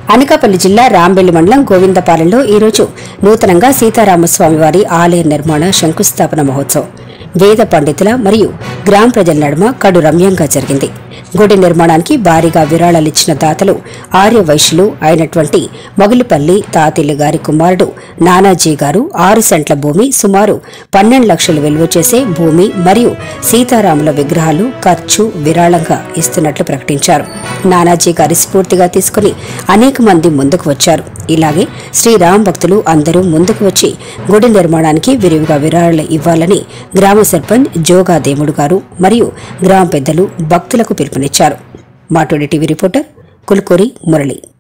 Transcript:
అనకాపల్లి జిల్లా రాంబెల్లి మండలం గోవిందపాలెంలో ఈరోజు నూతనంగా సీతారామస్వామి వారి ఆలయ నిర్మాణ శంకుస్థాపన మహోత్సవం వేద పండితుల మరియు గ్రామ ప్రజల నడుమ కడు రమ్యంగా జరిగింది గుడి నిర్మాణానికి భారీగా విరాళాలిచ్చిన దాతలు ఆర్య వైశ్యులు అయినటువంటి మొగిలిపల్లి తాతిల్లి గారి కుమారుడు నానాజీ గారు ఆరు సెంట్ల భూమి సుమారు పన్నెండు లక్షలు విలువ చేసే భూమి మరియు సీతారాముల విగ్రహాలు ఖర్చు విరాళంగా ఇస్తున్నట్లు ప్రకటించారు నానాజీ గారి స్ఫూర్తిగా తీసుకుని అనేక మంది ముందుకు వచ్చారు ఇలాగే శ్రీరామ్ భక్తులు అందరూ ముందుకు వచ్చి గుడి నిర్మాణానికి విరివిగా విరాళాలు ఇవ్వాలని గ్రామ సర్పంచ్ జోగా దేముడు గారు మరియు గ్రామ పెద్దలు భక్తులకు పిలుపునిచ్చారు మాటోడి టీవీ రిపోర్టర్ కుల్కూరి మురళి